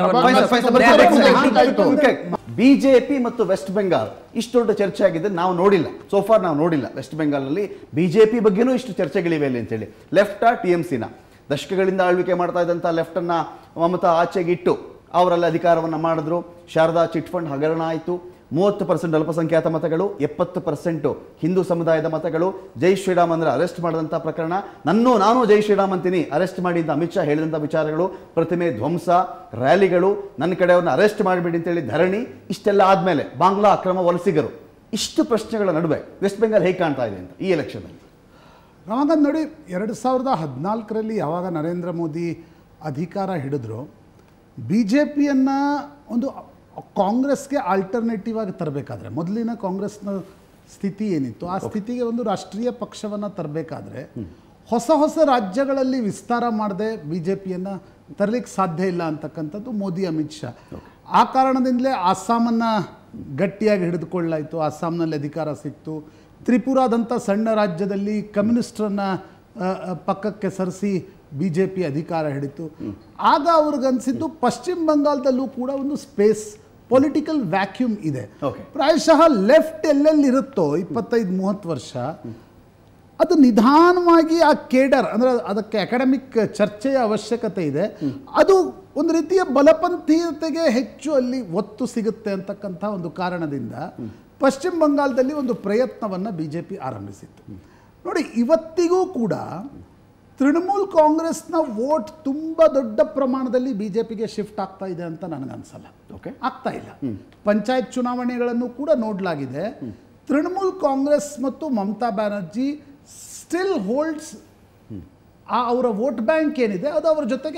BJP ಮತ್ತು ವೆಸ್ಟ್ ಬೆಂಗಾಲ್ ಇಷ್ಟು ದೊಡ್ಡ ಚರ್ಚೆ ಆಗಿದೆ ನಾವು ನೋಡಿಲ್ಲ ಸೋಫಾರ್ ನಾವು ನೋಡಿಲ್ಲ ವೆಸ್ಟ್ ಬೆಂಗಾಲ್ನಲ್ಲಿ ಬಿಜೆಪಿ ಬಗ್ಗೆನೂ ಇಷ್ಟು ಚರ್ಚೆಗಳಿವೆ ಅಲ್ಲಿ ಅಂತೇಳಿ ಲೆಫ್ಟಾ ಟಿ ಎಂ ಸಿನ ದಶಕಗಳಿಂದ ಆಳ್ವಿಕೆ ಮಾಡ್ತಾ ಇದ್ದಂಥ ಲೆಫ್ಟನ್ನು ಮಮತಾ ಆಚೆಗಿಟ್ಟು ಅವರಲ್ಲಿ ಅಧಿಕಾರವನ್ನು ಮಾಡಿದ್ರು ಶಾರದಾ ಚಿಟ್ ಫಂಡ್ ಹಗರಣ ಆಯಿತು ಮೂವತ್ತು ಪರ್ಸೆಂಟ್ ಅಲ್ಪಸಂಖ್ಯಾತ ಮತಗಳು ಎಪ್ಪತ್ತು ಪರ್ಸೆಂಟು ಹಿಂದೂ ಸಮುದಾಯದ ಮತಗಳು ಜೈ ಶ್ರೀರಾಮ್ ಅಂದ್ರೆ ಅರೆಸ್ಟ್ ಮಾಡಿದಂಥ ಪ್ರಕರಣ ನನ್ನೂ ನಾನು ಜೈ ಶ್ರೀರಾಮ್ ಅಂತೀನಿ ಅರೆಸ್ಟ್ ಮಾಡಿದ್ದ ಅಮಿತ್ ಶಾ ಹೇಳಿದಂಥ ವಿಚಾರಗಳು ಪ್ರತಿಮೆ ಧ್ವಂಸ ರ್ಯಾಲಿಗಳು ನನ್ನ ಕಡೆಯವ್ರನ್ನ ಅರೆಸ್ಟ್ ಮಾಡಿಬಿಡಿ ಅಂತೇಳಿ ಧರಣಿ ಇಷ್ಟೆಲ್ಲ ಆದಮೇಲೆ ಬಾಂಗ್ಲಾ ಅಕ್ರಮ ವಲಸಿಗರು ಇಷ್ಟು ಪ್ರಶ್ನೆಗಳ ನಡುವೆ ವೆಸ್ಟ್ ಬೆಂಗಾಲ್ ಹೇಗೆ ಕಾಣ್ತಾ ಇದೆ ಅಂತ ಈ ಎಲೆಕ್ಷನಲ್ಲಿ ಆವಾಗ ನೋಡಿ ಎರಡು ಸಾವಿರದ ಹದಿನಾಲ್ಕರಲ್ಲಿ ಯಾವಾಗ ನರೇಂದ್ರ ಮೋದಿ ಅಧಿಕಾರ ಹಿಡಿದ್ರು ಬಿ ಜೆ ಪಿಯನ್ನು ಒಂದು ಕಾಂಗ್ರೆಸ್ಗೆ ಆಲ್ಟರ್ನೇಟಿವ್ ಆಗಿ ತರಬೇಕಾದ್ರೆ ಮೊದಲಿನ ಕಾಂಗ್ರೆಸ್ನ ಸ್ಥಿತಿ ಏನಿತ್ತು ಆ ಸ್ಥಿತಿಗೆ ಒಂದು ರಾಷ್ಟ್ರೀಯ ಪಕ್ಷವನ್ನು ತರಬೇಕಾದ್ರೆ ಹೊಸ ಹೊಸ ರಾಜ್ಯಗಳಲ್ಲಿ ವಿಸ್ತಾರ ಮಾಡದೆ ಬಿ ಜೆ ಪಿಯನ್ನು ತರಲಿಕ್ಕೆ ಸಾಧ್ಯ ಇಲ್ಲ ಅಂತಕ್ಕಂಥದ್ದು ಮೋದಿ ಅಮಿತ್ ಶಾ ಆ ಕಾರಣದಿಂದಲೇ ಅಸ್ಸಾಮನ್ನು ಗಟ್ಟಿಯಾಗಿ ಹಿಡಿದುಕೊಳ್ಳಾಯಿತು ಅಸ್ಸಾಂನಲ್ಲಿ ಅಧಿಕಾರ ಸಿಕ್ತು ತ್ರಿಪುರಾದಂಥ ಸಣ್ಣ ರಾಜ್ಯದಲ್ಲಿ ಕಮ್ಯುನಿಸ್ಟರನ್ನು ಪಕ್ಕಕ್ಕೆ ಸರಿಸಿ ಬಿ ಜೆ ಪಿ ಅಧಿಕಾರ ಹಿಡಿತು ಆಗ ಅವ್ರಿಗನ್ಸಿದ್ದು ಪಶ್ಚಿಮ ಬಂಗಾಳದಲ್ಲೂ ಕೂಡ ಒಂದು ಸ್ಪೇಸ್ ಪೊಲಿಟಿಕಲ್ ವ್ಯಾಕ್ಯೂಮ್ ಇದೆ Okay. ಪ್ರಾಯಶಃ ಲೆಫ್ಟ್ ಎಲ್ಲೆಲ್ಲಿ ಇರುತ್ತೋ ಇಪ್ಪತ್ತೈದು ಮೂವತ್ತು ವರ್ಷ ಅದು ನಿಧಾನವಾಗಿ ಆ ಕೇಡರ್ ಅಂದರೆ ಅದಕ್ಕೆ ಅಕಾಡೆಮಿಕ್ ಚರ್ಚೆಯ ಅವಶ್ಯಕತೆ ಇದೆ ಅದು ಒಂದು ರೀತಿಯ ಬಲಪಂಥೀಯತೆಗೆ ಹೆಚ್ಚು ಅಲ್ಲಿ ಒತ್ತು ಸಿಗುತ್ತೆ ಅಂತಕ್ಕಂಥ ಒಂದು ಕಾರಣದಿಂದ ಪಶ್ಚಿಮ ಬಂಗಾಳದಲ್ಲಿ ಒಂದು ಪ್ರಯತ್ನವನ್ನು ಬಿ ಜೆ ಪಿ ಆರಂಭಿಸಿತ್ತು ನೋಡಿ ಇವತ್ತಿಗೂ ಕೂಡ ತೃಣಮೂಲ್ ಕಾಂಗ್ರೆಸ್ನ ವೋಟ್ ತುಂಬ ದೊಡ್ಡ ಪ್ರಮಾಣದಲ್ಲಿ ಬಿ ಜೆ ಪಿಗೆ ಶಿಫ್ಟ್ ಆಗ್ತಾ ಇದೆ ಅಂತ ನನಗನ್ಸಲ್ಲ Okay. ಆಗ್ತಾ ಇಲ್ಲ ಪಂಚಾಯತ್ ಚುನಾವಣೆಗಳನ್ನು ಕೂಡ ನೋಡಲಾಗಿದೆ ತೃಣಮೂಲ್ ಕಾಂಗ್ರೆಸ್ ಮತ್ತು ಮಮತಾ ಬ್ಯಾನರ್ಜಿ ಸ್ಟಿಲ್ ಹೋಲ್ಡ್ಸ್ ಆ ಅವರ ವೋಟ್ ಬ್ಯಾಂಕ್ ಏನಿದೆ ಅದು ಅವರ ಜೊತೆಗೆ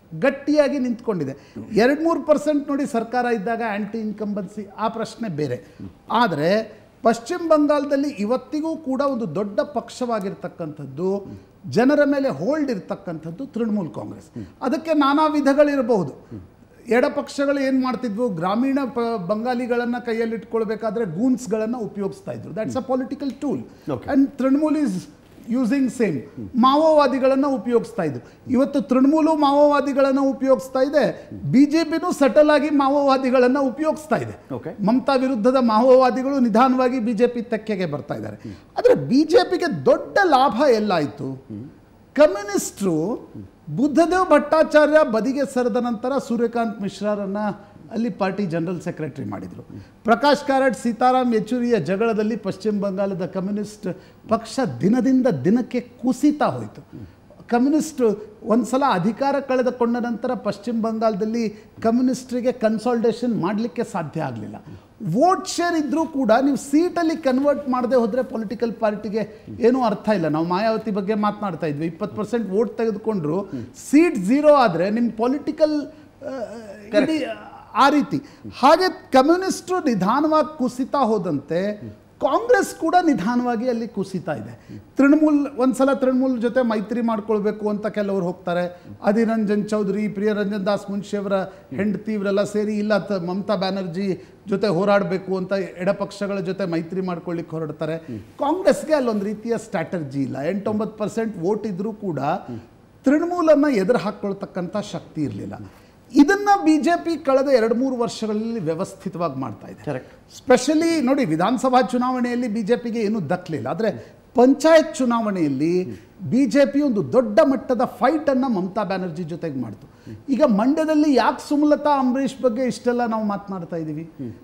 ಗಟ್ಟಿಯಾಗಿ ನಿಂತ್ಕೊಂಡಿದೆ ಎರಡು ಮೂರು ಪರ್ಸೆಂಟ್ ನೋಡಿ ಸರ್ಕಾರ ಇದ್ದಾಗ ಆ್ಯಂಟಿ ಇನ್ಕಂಬನ್ಸಿ ಆ ಪ್ರಶ್ನೆ ಬೇರೆ ಆದರೆ ಪಶ್ಚಿಮ ಬಂಗಾಳದಲ್ಲಿ ಇವತ್ತಿಗೂ ಕೂಡ ಒಂದು ದೊಡ್ಡ ಪಕ್ಷವಾಗಿರ್ತಕ್ಕಂಥದ್ದು ಜನರ ಮೇಲೆ ಹೋಲ್ಡ್ ಇರ್ತಕ್ಕಂಥದ್ದು ತೃಣಮೂಲ್ ಕಾಂಗ್ರೆಸ್ ಅದಕ್ಕೆ ನಾನಾ ವಿಧಗಳಿರಬಹುದು ಎಡಪಕ್ಷಗಳು ಏನು ಮಾಡ್ತಿದ್ವು ಗ್ರಾಮೀಣ ಪ ಬಂಗಾಲಿಗಳನ್ನು ಕೈಯಲ್ಲಿಟ್ಕೊಳ್ಬೇಕಾದ್ರೆ ಗೂನ್ಸ್ಗಳನ್ನು ಉಪಯೋಗಿಸ್ತಾ ಇದ್ರು that's a political tool Okay. And Trinamool is using same ಮಾವೋವಾದಿಗಳನ್ನು ಉಪಯೋಗಿಸ್ತಾ ಇದ್ರು ಇವತ್ತು ತೃಣಮೂಲು ಮಾವೋವಾದಿಗಳನ್ನು ಉಪಯೋಗಿಸ್ತಾ ಇದೆ ಬಿ ಜೆ ಪಿನೂ ಸಟಲ್ ಆಗಿ ಮಾವೋವಾದಿಗಳನ್ನು ಉಪಯೋಗಿಸ್ತಾ ಇದೆ Okay. ಮಮತಾ ವಿರುದ್ಧದ ಮಾವೋವಾದಿಗಳು ನಿಧಾನವಾಗಿ ಬಿ ಜೆ ಪಿ ತೆಕ್ಕೆಗೆ ಬರ್ತಾ ಇದ್ದಾರೆ ಆದರೆ ಬಿ ಜೆ ಪಿಗೆ ದೊಡ್ಡ ಲಾಭ ಎಲ್ಲಾಯಿತು ಕಮ್ಯುನಿಸ್ಟ್ರು ಬುದ್ಧದೇವ್ ಭಟ್ಟಾಚಾರ್ಯ ಬದಿಗೆ ಸರಿದ ನಂತರ ಸೂರ್ಯಕಾಂತ್ ಮಿಶ್ರಾರನ್ನ ಅಲ್ಲಿ ಪಾರ್ಟಿ ಜನರಲ್ ಸೆಕ್ರೆಟರಿ ಮಾಡಿದರು ಪ್ರಕಾಶ್ ಕಾರಟ್ ಸೀತಾರಾಮ್ ಯೆಚೂರಿಯ ಜಗಳದಲ್ಲಿ ಪಶ್ಚಿಮ ಬಂಗಾಳದ ಕಮ್ಯುನಿಸ್ಟ್ ಪಕ್ಷ ದಿನದಿಂದ ದಿನಕ್ಕೆ ಕುಸಿತಾ ಹೋಯಿತು ಕಮ್ಯುನಿಸ್ಟ್ ಒಂದ್ಸಲ ಅಧಿಕಾರ ಕಳೆದುಕೊಂಡ ನಂತರ ಪಶ್ಚಿಮ ಬಂಗಾಳದಲ್ಲಿ ಕಮ್ಯುನಿಸ್ಟ್ರಿಗೆ ಕನ್ಸಾಲ್ಟೇಷನ್ ಮಾಡಲಿಕ್ಕೆ ಸಾಧ್ಯ ಆಗಲಿಲ್ಲ ವೋಟ್ ಶೇರ್ ಇದ್ದರೂ ಕೂಡ ನೀವು ಸೀಟಲ್ಲಿ ಕನ್ವರ್ಟ್ ಮಾಡದೆ ಹೋದರೆ ಪೊಲಿಟಿಕಲ್ ಪಾರ್ಟಿಗೆ ಏನೂ ಅರ್ಥ ಇಲ್ಲ ನಾವು ಮಾಯಾವತಿ ಬಗ್ಗೆ ಮಾತನಾಡ್ತಾ ಇದ್ವಿ ಇಪ್ಪತ್ತು ಪರ್ಸೆಂಟ್ ವೋಟ್ ತೆಗೆದುಕೊಂಡ್ರು ಸೀಟ್ ಝೀರೋ ಆದರೆ ನಿಮ್ಮ ಪೊಲಿಟಿಕಲ್ ಇಡೀ ಆ ರೀತಿ ಹಾಗೆ ಕಮ್ಯುನಿಸ್ಟರು ನಿಧಾನವಾಗಿ ಕುಸಿತಾ ಹೋದಂತೆ ಕಾಂಗ್ರೆಸ್ ಕೂಡ ನಿಧಾನವಾಗಿ ಅಲ್ಲಿ ಕುಸಿತಾ ಇದೆ ತೃಣಮೂಲ್ ಒಂದ್ಸಲ ತೃಣಮೂಲ್ ಜೊತೆ ಮೈತ್ರಿ ಮಾಡ್ಕೊಳ್ಬೇಕು ಅಂತ ಕೆಲವರು ಹೋಗ್ತಾರೆ ಅಧಿರಂಜನ್ ಚೌಧರಿ ಪ್ರಿಯರಂಜನ್ ದಾಸ್ ಮುನ್ಷಿ ಅವರ ಹೆಂಡತಿ ಇವರೆಲ್ಲ ಸೇರಿ ಇಲ್ಲ ತ- ಮಮತಾ ಬ್ಯಾನರ್ಜಿ ಜೊತೆ ಹೋರಾಡಬೇಕು ಅಂತ ಎಡಪಕ್ಷಗಳ ಜೊತೆ ಮೈತ್ರಿ ಮಾಡ್ಕೊಳ್ಳಿಕ್ಕೆ ಹೊರಡ್ತಾರೆ ಕಾಂಗ್ರೆಸ್ಗೆ ಅಲ್ಲೊಂದು ರೀತಿಯ ಸ್ಟ್ರಾಟರ್ಜಿ ಇಲ್ಲ ಎಂಟೊಂಬತ್ತು ಪರ್ಸೆಂಟ್ ವೋಟ್ ಇದ್ರೂ ಕೂಡ ತೃಣಮೂಲನ್ನು ಎದುರು ಹಾಕ್ಕೊಳ್ತಕ್ಕಂಥ ಶಕ್ತಿ ಇರಲಿಲ್ಲ ಇದನ್ನ ಬಿಜೆಪಿ ಕಳೆದ ಎರಡು ಮೂರು ವರ್ಷಗಳಲ್ಲಿ ವ್ಯವಸ್ಥಿತವಾಗಿ ಮಾಡ್ತಾ ಇದೆ Correct. ಸ್ಪೆಷಲಿ ನೋಡಿ ವಿಧಾನಸಭಾ ಚುನಾವಣೆಯಲ್ಲಿ ಬಿಜೆಪಿಗೆ ಏನೂ ದಕ್ಕಲಿಲ್ಲ ಆದರೆ ಪಂಚಾಯತ್ ಚುನಾವಣೆಯಲ್ಲಿ ಬಿಜೆಪಿ ಒಂದು ದೊಡ್ಡ ಮಟ್ಟದ ಫೈಟ್ ಅನ್ನ ಮಮತಾ ಬ್ಯಾನರ್ಜಿ ಜೊತೆಗೆ ಮಾಡ್ತು ಈಗ ಮಂಡ್ಯದಲ್ಲಿ ಯಾಕೆ ಸುಮಲತಾ ಅಂಬರೀಷ್ ಬಗ್ಗೆ ಇಷ್ಟೆಲ್ಲ ನಾವು ಮಾತನಾಡ್ತಾ ಇದ್ದೀವಿ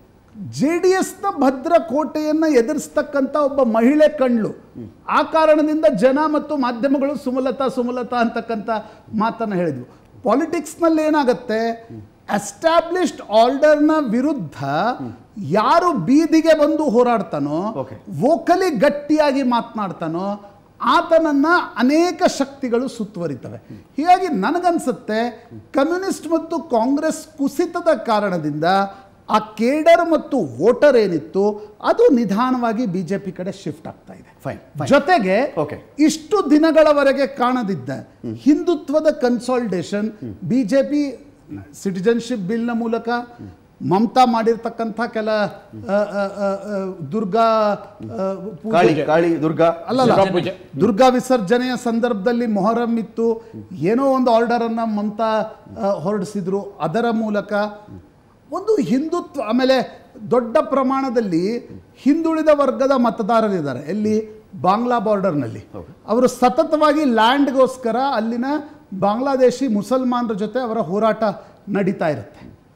ಜೆ ಡಿ ಎಸ್ನ ಭದ್ರ ಕೋಟೆಯನ್ನ ಎದುರಿಸ್ತಕ್ಕಂಥ ಒಬ್ಬ ಮಹಿಳೆ ಕಣ್ಲು ಆ ಕಾರಣದಿಂದ ಜನ ಮತ್ತು ಮಾಧ್ಯಮಗಳು ಸುಮಲತಾ ಸುಮಲತಾ ಅಂತಕ್ಕಂಥ ಮಾತನ್ನು ಹೇಳಿದ್ವು ಪಾಲಿಟಿಕ್ಸ್ನಲ್ಲಿ ಏನಾಗುತ್ತೆ ಎಸ್ಟಾಬ್ಲಿಷ್ಡ್ ಆರ್ಡರ್ನ ವಿರುದ್ಧ ಯಾರು ಬೀದಿಗೆ ಬಂದು ಹೋರಾಡ್ತಾನೋ Okay. ವೋಕಲಿ ಗಟ್ಟಿಯಾಗಿ ಮಾತನಾಡ್ತಾನೋ ಆತನನ್ನ ಅನೇಕ ಶಕ್ತಿಗಳು ಸುತ್ತುವರಿತವೆ ಹೀಗಾಗಿ ನನಗನ್ಸುತ್ತೆ ಕಮ್ಯುನಿಸ್ಟ್ ಮತ್ತು ಕಾಂಗ್ರೆಸ್ ಕುಸಿತದ ಕಾರಣದಿಂದ ಆ ಕೇಡರ್ ಮತ್ತು ವೋಟರ್ ಏನಿತ್ತು ಅದು ನಿಧಾನವಾಗಿ ಬಿಜೆಪಿ ಕಡೆ ಶಿಫ್ಟ್ ಆಗ್ತಾ ಇದೆ Fine, fine. ಜೊತೆಗೆ Okay. ಇಷ್ಟು ದಿನಗಳವರೆಗೆ ಕಾಣದಿದ್ದ ಹಿಂದುತ್ವದ ಕನ್ಸಾಲ್ಟೇಷನ್ ಬಿಜೆಪಿ ಸಿಟಿಜನ್ಶಿಪ್ ಬಿಲ್ನ ಮೂಲಕ ಮಮತಾ ಮಾಡಿರ್ತಕ್ಕಂಥ ಕೆಲ ಆ, ಆ, ಆ, ಆ, ದುರ್ಗಾ ಆ, ಪೂಜೆ- ಕಾಳಿ ಕಾಳಿ ದುರ್ಗಾ ಅಲ್ಲಲ್ಲ ದುರ್ಗಾ ಪೂಜೆ. ದುರ್ಗಾ ವಿಸರ್ಜನೆಯ ಸಂದರ್ಭದಲ್ಲಿ ಮೊಹರಂ ಇತ್ತು ಏನೋ ಒಂದು ಆರ್ಡರ್ ಅನ್ನ ಮಮತಾ ಆ, ಹೊರಡಿಸಿದ್ರು ಅದರ ಮೂಲಕ ಒಂದು ಹಿಂದುತ್ವ ಆಮೇಲೆ ದೊಡ್ಡ ಪ್ರಮಾಣದಲ್ಲಿ ಹಿಂದುಳಿದ ವರ್ಗದ ಮತದಾರರಿದ್ದಾರೆ ಎಲ್ಲಿ ಬಾಂಗ್ಲಾ ಬಾರ್ಡರ್ನಲ್ಲಿ ಅವರು ಸತತವಾಗಿ ಲ್ಯಾಂಡ್ಗೋಸ್ಕರ ಅಲ್ಲಿನ ಬಾಂಗ್ಲಾದೇಶಿ ಮುಸಲ್ಮಾನರ ಜೊತೆ ಅವರ ಹೋರಾಟ ನಡೀತಾ ಇರುತ್ತೆ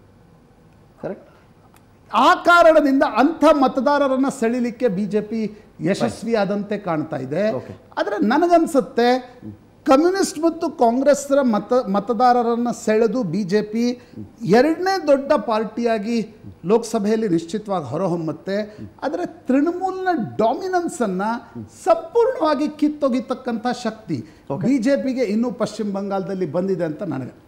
ಕರೆಕ್ಟ್ ಆ ಕಾರಣದಿಂದ ಅಂಥ ಮತದಾರರನ್ನ ಸೆಳಿಲಿಕ್ಕೆ ಬಿಜೆಪಿ ಯಶಸ್ವಿಯಾದಂತೆ ಕಾಣ್ತಾ ಇದೆ Okay. ಆದರೆ ನನಗನ್ಸುತ್ತೆ ಕಮ್ಯುನಿಸ್ಟ್ ಮತ್ತು ಕಾಂಗ್ರೆಸ್ರ ಮತ ಮತದಾರರನ್ನ ಸೆಳೆದು ಬಿಜೆಪಿ ಎರಡನೇ ದೊಡ್ಡ ಪಾರ್ಟಿಯಾಗಿ ಲೋಕಸಭೆಯಲ್ಲಿ ನಿಶ್ಚಿತವಾಗಿ ಹೊರಹೊಮ್ಮುತ್ತೆ ಆದರೆ ತೃಣಮೂಲ್ನ ಡಾಮಿನೆನ್ಸ್ ಅನ್ನ ಸಂಪೂರ್ಣವಾಗಿ ಕಿತ್ತೊಗಿತಕ್ಕಂಥ ಶಕ್ತಿ ಬಿಜೆಪಿಗೆ ಇನ್ನೂ ಪಶ್ಚಿಮ ಬಂಗಾಳದಲ್ಲಿ ಬಂದಿದೆ ಅಂತ ನನಗೆ